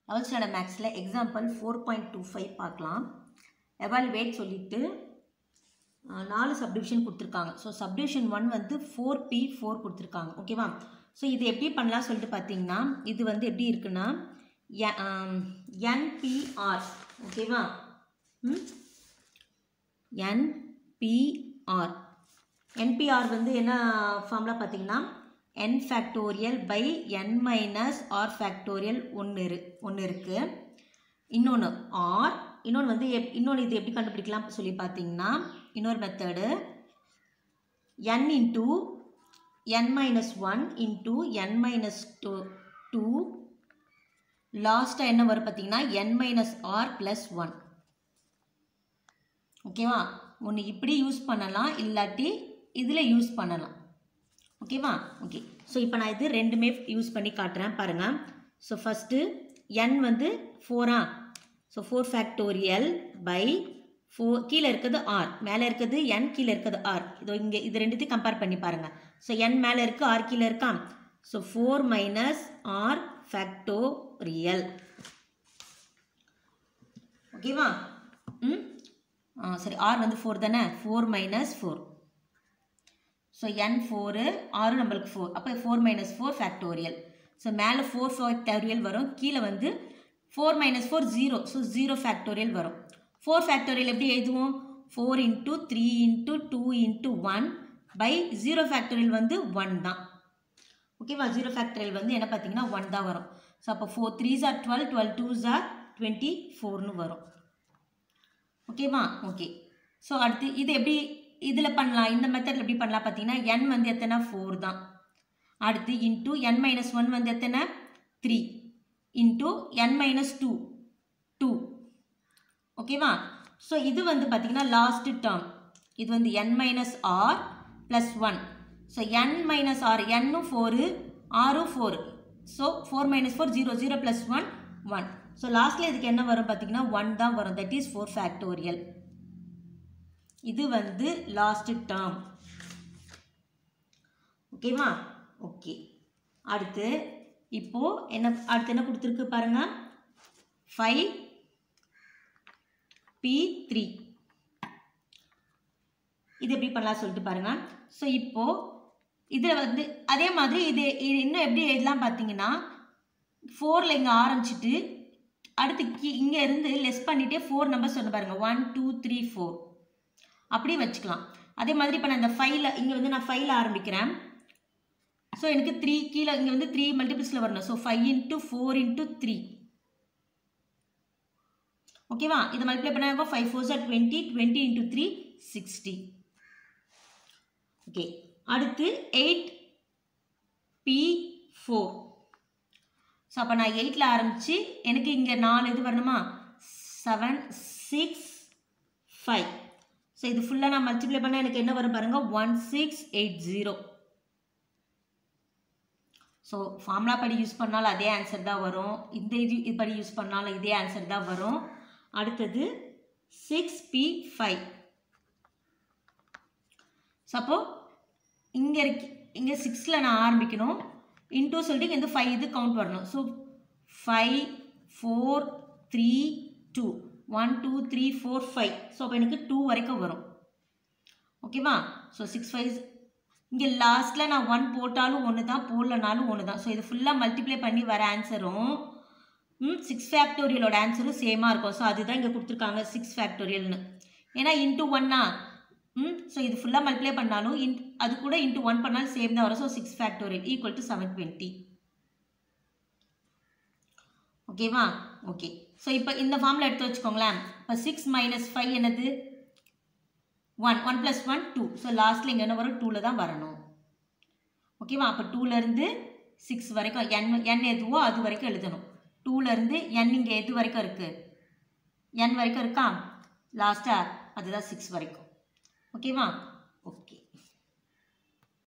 eleventh standard மேக்ஸில் example four point two five பார்க்கலாம் evaluate சொல்லிட்டு அஹ், நாலு சப்டிவிஷன் கொடுத்துருக்காங்க ஸோ சப்டிவிஷன் ஒன் வந்து ஃபோர் பி ஃபோர் கொடுத்துருக்காங்க ஓகேவா ஸோ இது எப்படி பண்ணலாம் சொல்லிட்டு பார்த்தீங்கன்னா இது வந்து எப்படி இருக்குன்னா என்பிஆர் ஓகேவா ம் என்பிஆர் என்பிஆர் வந்து என்ன ஃபார்முலா பார்த்தீங்கன்னா N factorial by N minus R factorial ஒன்று இரு ஒன்று இருக்குது இன்னொன்று ஆர் இன்னொன்று வந்து எப் இன்னொன்று இது எப்படி கண்டுபிடிக்கலாம் சொல்லி பார்த்தீங்கன்னா இன்னொரு method N into N minus one into N minus two two லாஸ்ட்டாக என்ன வரும் பார்த்தீங்கன்னா N minus R plus one ஓகேவா ஒன்று இப்படி யூஸ் பண்ணலாம் இல்லாட்டி இதில் யூஸ் பண்ணலாம் ஓகேவா ஓகே ஸோ இப்போ நான் இது ரெண்டுமே யூஸ் பண்ணி காட்டுறேன் பாருங்கள் ஸோ ஃபஸ்ட்டு n வந்து ஃபோரா so four factorial by four கீழே இருக்கிறது ஆர் மேலே இருக்கிறது n கீழே இருக்கிறது ஆர் இதோ இங்கே இது ரெண்டுத்தையும் கம்பேர் பண்ணி பாருங்கள் ஸோ n மேலே இருக்குது ஆர் கீழே இருக்கா so four minus R factorial ஓகேவா ம் ஆ சரி ஆர் வந்து ஃபோர் தானே four minus four so N four ஆறு நம்மளுக்கு ஃபோர் அப்போ four minus four factorial so மேலே ஃபோர் ஃபேக்டோரியல் வரும் கீழே வந்து four minus four zero so zero factorial வரும் ஃபோர் ஃபேக்டோரியல் எப்படி எழுதுவோம் four into three into two into one by zero factorial வந்து ஒன் தான் ஓகேவா ஜீரோ ஃபேக்டரியல் வந்து என்ன பார்த்தீங்கன்னா ஒன் தான் வரும் ஸோ அப்போ four three R twelve twelve two R twenty ஃபோர்னு வரும் ஓகேவா ஓகே ஸோ அடுத்து இது எப்படி இதில் பண்ணலாம் இந்த மெத்தடில் எப்படி பண்ணலாம் பார்த்தீங்கன்னா n வந்து எத்தனை ஃபோர் தான் அடுத்து இன்ட்டு என் மைனஸ் ஒன் வந்து எத்தனை three into N minus two two ஓகேவா ஸோ இது வந்து பார்த்தீங்கன்னா லாஸ்ட் டேர்ம் இது வந்து n minus R plus one so n minus R என்னும் ஃபோரு ஆரும் four so four minus four zero zero plus one one so லாஸ்ட்டில் இதுக்கு என்ன வரும் பார்த்தீங்கன்னா ஒன் தான் வரும் தட் இஸ் ஃபோர் ஃபேக்டோரியல் இது வந்து லாஸ்ட் டேர்ம் ஓகேவா ஓகே அடுத்து இப்போ என்ன அடுத்து என்ன கொடுத்துருக்கு பாருங்க ஃபைவ் பி த்ரீ இது எப்படி பண்ணலாம் சொல்லிட்டு பாருங்க ஸோ இப்போ இதில் வந்து அதே மாதிரி இது இது இன்னும் எப்படி எழுதலாம் பார்த்தீங்கன்னா ஃபோரில் இங்கே ஆரம்பிச்சிட்டு அடுத்து கீ இங்கே இருந்து லெஸ் பண்ணிகிட்டே ஃபோர் நம்பர் சொன்ன பாருங்க ஒன் டூ த்ரீ ஃபோர் அப்படியே வச்சுக்கலாம் அதே மாதிரி இப்போ நான் இந்த ஃபைவ்ல இங்கே வந்து நான் ஃபைவ்ல ஆரம்பிக்கிறேன் ஸோ எனக்கு த்ரீ கீழே இங்கே வந்து த்ரீ மல்டிபிள்ஸில் வரணும் so five into four into three ஓகேவா இதை மல்டிப்ளை பண்ணாங்க five four sir twenty twenty into three sixty okay அடுத்து எயிட் பி ஃபோர் ஸோ அப்போ நான் எயிட்டில் ஆரம்பித்து எனக்கு இங்கே நாலு இது வரணுமா செவன் சிக்ஸ் ஃபைவ் ஸோ இது ஃபுல்லாக நான் மல்டிப்ளை பண்ணால் எனக்கு என்ன வரும் பாருங்கள் one six eight zero so formula படி யூஸ் பண்ணாலும் அதே ஆன்சர் தான் வரும் இந்த இது இது படி யூஸ் பண்ணாலும் இதே ஆன்சர் தான் வரும் அடுத்தது சிக்ஸ் பி ஃபைவ் சப்போ இங்கே இருக்கு இங்கே சிக்ஸில் நான் ஆரம்பிக்கணும் இன்டூ சொல்லிட்டு இங்கே வந்து ஃபைவ் இது கவுண்ட் வரணும் so five four three two one two three four five so அப்போ எனக்கு டூ வரைக்கும் வரும் ஓகேவா ஸோ சிக்ஸ் ஃபைவ் இங்கே லாஸ்ட்டில் நான் ஒன் போட்டாலும் ஒன்று தான் போடலனாலும் ஒன்று தான் ஸோ இது ஃபுல்லாக மல்டிப்ளை பண்ணி வர ஆன்சரும் ம் சிக்ஸ் ஃபேக்டோரியலோட ஆன்சரும் சேமாக இருக்கும் ஸோ அதுதான் இங்கே கொடுத்துருக்காங்க சிக்ஸ் ஃபேக்டோரியல்னு ஏன்னா இன்ட்டு ஒன்னா ம் ஸோ இது ஃபுல்லாக மல்டிப்ளை பண்ணாலும் இன் அது கூட இன்ட்டு ஒன் பண்ணாலும் சேம் தான் வரும் so six factorial equal to seven twenty ஓகேவா ஓகே ஸோ இப்போ இந்த ஃபார்மில் எடுத்து வச்சுக்கோங்களேன் இப்போ சிக்ஸ் மைனஸ் ஃபைவ் என்னது one one plus one two so லாஸ்ட்டில் இங்கே என்ன வரும் டூவில் தான் வரணும் ஓகேவா அப்போ டூலேருந்து சிக்ஸ் வரைக்கும் என் என் எதுவோ அது வரைக்கும் எழுதணும் டூலேருந்து என் இங்கே எது வரைக்கும் இருக்குது என் வரைக்கும் இருக்கா லாஸ்ட்டாக அதுதான் சிக்ஸ் வரைக்கும் ஓகேவா ஓகே